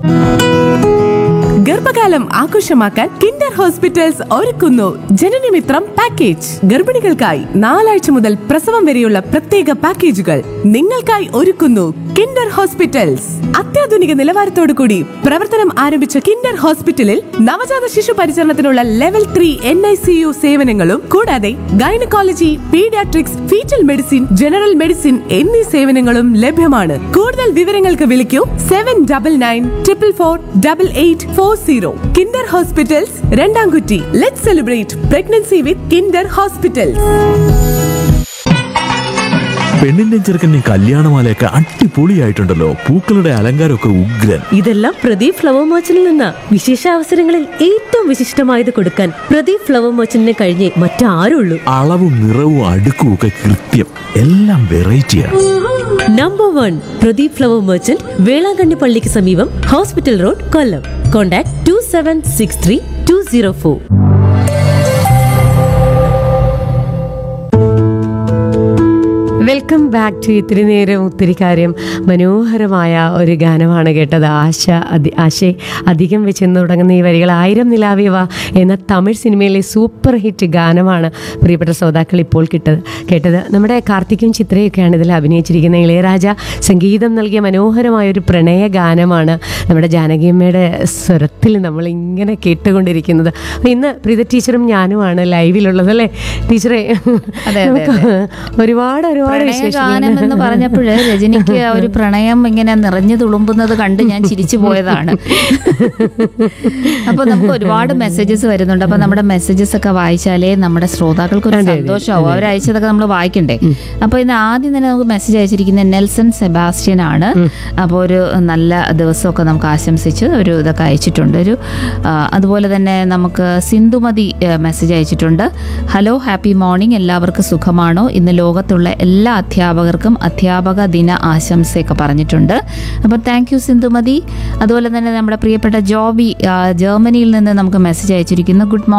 ഗർഭകാലം ആഘോഷമാക്കാൻ Kinder hospitals ഒരുക്കുന്നു ജനനമിത്രം പാക്കേജ് ഗർഭിണികൾക്കായി നാലാഴ്ച മുതൽ പ്രസവം വരെയുള്ള പ്രത്യേക പാക്കേജുകൾ നിങ്ങൾക്കായി ഒരുക്കുന്നു കിൻഡർ ഹോസ്പിറ്റൽസ് അത്യാധുനിക നിലവാരത്തോടു കൂടി പ്രവർത്തനം ആരംഭിച്ച കിൻഡർ ഹോസ്പിറ്റലിൽ നവജാത ശിശു പരിചരണത്തിനുള്ള level three N I C U സേവനങ്ങളും കൂടാതെ gynaecology paediatrics fetal medicine general medicine എന്നീ സേവനങ്ങളും ലഭ്യമാണ് കൂടുതൽ വിവരങ്ങൾക്ക് വിളിക്കൂ seven double nine triple four double eight four zero Kinder hospitals Randamkutty let celebrate pregnancy with Kinder hospitals പെണ്ണിന്റെ ചെറുക്കന്റെ കല്യാണമാലയൊക്കെ അടിപൊളിയായിട്ടുണ്ടല്ലോ പൂക്കളുടെ അലങ്കാരമൊക്കെ ഉഗ്രൻ ഇതെല്ലാം പ്രദീപ് ഫ്ലവർ മർച്ചന്റിൽ നിന്ന വിശേഷ അവസരങ്ങളിൽ ഏറ്റവും വിശിഷ്ടമായത് കൊടുക്കാൻ പ്രദീപ് ഫ്ലവർ മർച്ചന്റിനെ കഴിഞ്ഞേ മറ്റാരുള്ളൂ അളവും നിറവും അടുക്കും ഒക്കെ കൃത്യം എല്ലാം വെറൈറ്റിയാണ് number one Pradeep flower merchant Velankanni പള്ളിക്ക് സമീപം hospital road Kollam contact two seven six three two zero four welcome back to ഇത്തിരി നേരം ഒത്തിരി കാര്യം മനോഹരമായ ഒരു ഗാനമാണ് കേട്ടത് ആശ അതി ആശയെ അധികം വെച്ചെന്ന് തുടങ്ങുന്ന ഈ വരികൾ ആയിരം നിലാവിവ എന്ന തമിഴ് സിനിമയിലെ സൂപ്പർ ഹിറ്റ് ഗാനമാണ് പ്രിയപ്പെട്ട ശ്രോതാക്കൾ ഇപ്പോൾ കിട്ടത് കേട്ടത് നമ്മുടെ കാർത്തിക്കും ചിത്രയൊക്കെയാണ് ഇതിൽ അഭിനയിച്ചിരിക്കുന്ന ഇളയരാജ സംഗീതം നൽകിയ മനോഹരമായ ഒരു പ്രണയ ഗാനമാണ് നമ്മുടെ ജാനകിയമ്മയുടെ സ്വരത്തിൽ നമ്മൾ ഇങ്ങനെ കേട്ടുകൊണ്ടിരിക്കുന്നത് അപ്പോൾ ഇന്ന് പ്രീത ടീച്ചറും ഞാനുമാണ് ലൈവിലുള്ളത് അല്ലേ ടീച്ചറെ അതെ, നമുക്ക് ഒരുപാട് ഒരുപാട് പ്രണയഗാനം വിശേഷങ്ങൾ എന്ന് പറഞ്ഞപ്പോഴ് രജനിക്ക് ആ ഒരു പ്രണയം ഇങ്ങനെ നിറഞ്ഞു തുളുമ്പുന്നത് കണ്ട് ഞാൻ ചിരിച്ചു പോയതാണ് അപ്പൊ നമുക്ക് ഒരുപാട് മെസ്സേജസ് വരുന്നുണ്ട് അപ്പൊ നമ്മുടെ മെസ്സേജസ് ഒക്കെ വായിച്ചാലേ നമ്മുടെ ശ്രോതാക്കൾക്ക് ഒരു സന്തോഷമാവും അവർ അയച്ചതൊക്കെ നമ്മൾ വായിക്കണ്ടേ അപ്പൊ ഇന്ന് ആദ്യം തന്നെ നമുക്ക് മെസ്സേജ് അയച്ചിരിക്കുന്നത് നെൽസൺ സെബാസ്റ്റ്യൻ ആണ് അപ്പോൾ ഒരു നല്ല ദിവസമൊക്കെ നമുക്ക് ആശംസിച്ച് ഒരു ഇതൊക്കെ അയച്ചിട്ടുണ്ട് ഒരു ആ, അതുപോലെ തന്നെ നമുക്ക് സിന്ധുമതി മെസ്സേജ് അയച്ചിട്ടുണ്ട് ഹലോ ഹാപ്പി മോർണിംഗ് എല്ലാവർക്കും സുഖമാണോ ഇന്ന് ലോകത്തുള്ള എല്ലാ അധ്യാപകർക്കും അധ്യാപക ദിന ആശംസയൊക്കെ പറഞ്ഞിട്ടുണ്ട് അപ്പോൾ താങ്ക് യു സിന്ധുമതി അതുപോലെ തന്നെ നമ്മുടെ പ്രിയപ്പെട്ട ജോബി ആ, ജർമ്മനിയിൽ നിന്ന് നമുക്ക് മെസ്സേജ് അയച്ചിരിക്കുന്നു ഗുഡ് മോർണിംഗ്